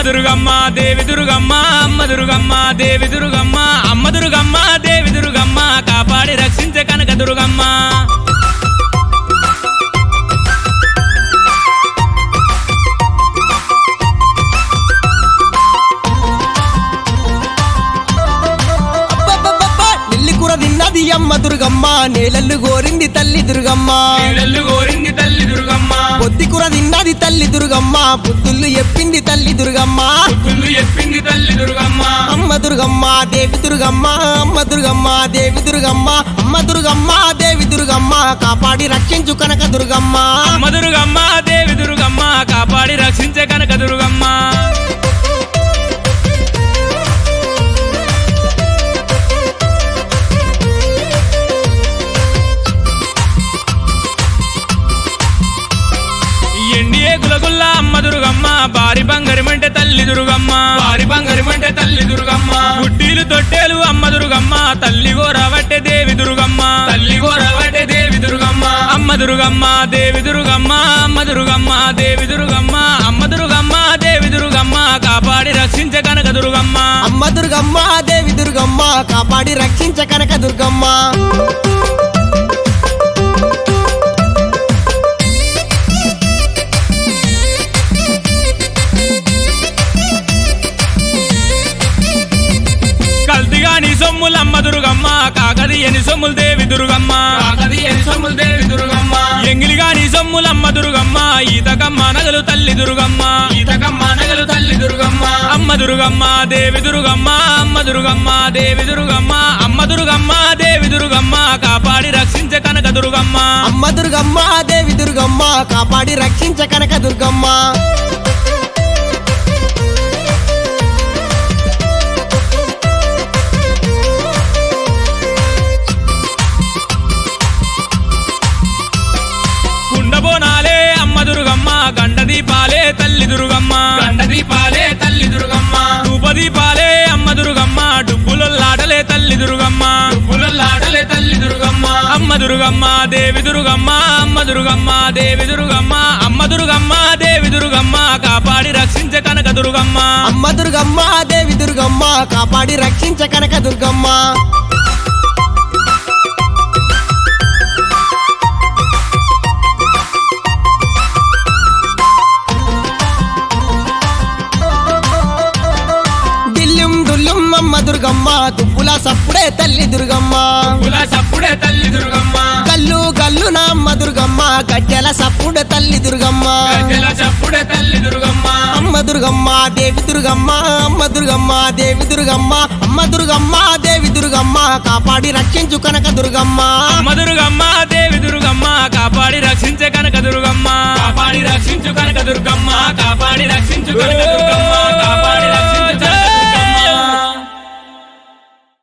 దుర్గమ్మ దేవి దుర్గమ్మ అమ్మ దుర్గమ్మ దేవి దుర్గమ్మ అమ్మ దుర్గమ్మ దేవి దుర్గమ్మ కాపాడి రక్షించే కనక దుర్గమ్మ అబ్బబ్బబ్బబ్బా! నెల్లి కూర తిన్నది అమ్మ దుర్గమ్మ నేలల్లు గోరింది తల్లి దుర్గమ్మ నీళ్ళల్లు కోరింది తల్లి దుర్గమ్మ పొద్ది కూర తిన్నది తల్లి దుర్గమ్మ బుద్ధుళ్ళు ఎప్పింది తల్లి దుర్గమ్మ పుల్లు చెప్పింది తల్లి దుర్గమ్మ అమ్మ దుర్గమ్మ దేవి దుర్గమ్మ అమ్మ దుర్గమ్మ దేవి దుర్గమ్మ అమ్మ దుర్గమ్మ దేవి దుర్గమ్మ కాపాడి రక్షించు కనక దుర్గమ్మ అమ్మ దుర్గమ్మ దేవి దుర్గమ్మ కాపాడి రక్షించే కనక దుర్గమ్మ ఎండియే గులగుల్ల అమ్మ దుర్గమ్మ బారి బంగారమంటే తల్లి దుర్గమ్మ బారి బంగారమంటే తల్లి దుర్గమ్మ గుడ్డీలు తొట్టేలు అమ్మ దుర్గమ్మ తల్లి గోరవట్టే దేవి దుర్గమ్మ తల్లి గోరవట్టే దేవి దుర్గమ్మ అమ్మ దుర్గమ్మ దేవి దుర్గమ్మ అమ్మ దుర్గమ్మ దేవి దుర్గమ్మ అమ్మ దుర్గమ్మ దేవి దుర్గమ్మ కాపాడి రక్షించే కనక దుర్గమ్మ అమ్మ దుర్గమ్మ దేవి దుర్గమ్మ కాపాడి రక్షించ కనక దుర్గమ్మ కల్తిగా నీ సొమ్ములు అమ్మ దుర్గమ్మ కాకది ఎని సొమ్ములు దేవి దుర్గమ్మ కాకది ఎని సొమ్ములు దేవి దుర్గమ్మ ఎంగిలిగా నీ సొమ్ములు అమ్మ దుర్గమ్మ ఈతకమ్మ నగలు తల్లి దుర్గమ్మ ఈతకమ్మ నగలు తల్లి దుర్గమ్మ అమ్మ దుర్గమ్మ దేవి దుర్గమ్మ అమ్మ దుర్గమ్మ దేవి దుర్గమ్మ అమ్మ దుర్గమ్మ దేవి దుర్గమ్మ కాపాడి రక్షించే కనక దుర్గమ్మ అమ్మ దుర్గమ్మ దేవి దుర్గమ్మ కాపాడి రక్షించ కనక దుర్గమ్మ కుండబోనాలే అమ్మ దుర్గమ్మ గండ దీపాలే తల్లి దుర్గమ్మ గండ దీపాలే తల్లి దుర్గమ్మ ధూప దీపాలే అమ్మ దుర్గమ్మ డుబ్బులలాటలే తల్లి దుర్గమ్మ డుబ్బులలాటలే తల్లి దుర్గమ్మ అమ్మ దుర్గమ్మ దేవి దుర్గమ్మ అమ్మ దుర్గమ్మ దేవి దుర్గమ్మ అమ్మ దుర్గమ్మ దేవి దుర్గమ్మ కాపాడి రక్షించే కనక దుర్గమ్మ అమ్మ దుర్గమ్మ దేవి దుర్గమ్మ కాపాడి రక్షించ కనక దుర్గమ్మ దిల్లుం దుల్లుం అమ్మ దుర్గమ్మ దుప్పుల సప్పుడే తల్లి దుర్గమ్మ పుల సప్పుడే తల్లి దుర్గమ్మ గల్లు గల్లు నా అమ్మ దుర్గమ్మ గడ్డెల సప్పుడే తల్లి దుర్గమ్మ గజ్జెల సప్పుడే తల్లి దుర్గమ్మ అమ్మ దుర్గమ్మ దేవి దుర్గమ్మ అమ్మ దుర్గమ్మ దేవి దుర్గమ్మ అమ్మ దుర్గమ్మ దేవి దుర్గమ్మ కాపాడి రక్షించు కనక దుర్గమ్మ అమ్మ దుర్గమ్మ దేవి దుర్గమ్మ కాపాడి రక్షించే కనక దుర్గమ్మ కాపాడి రక్షించు కనక దుర్గమ్మ కాపాడి రక్షించు కనక దుర్గమ్మ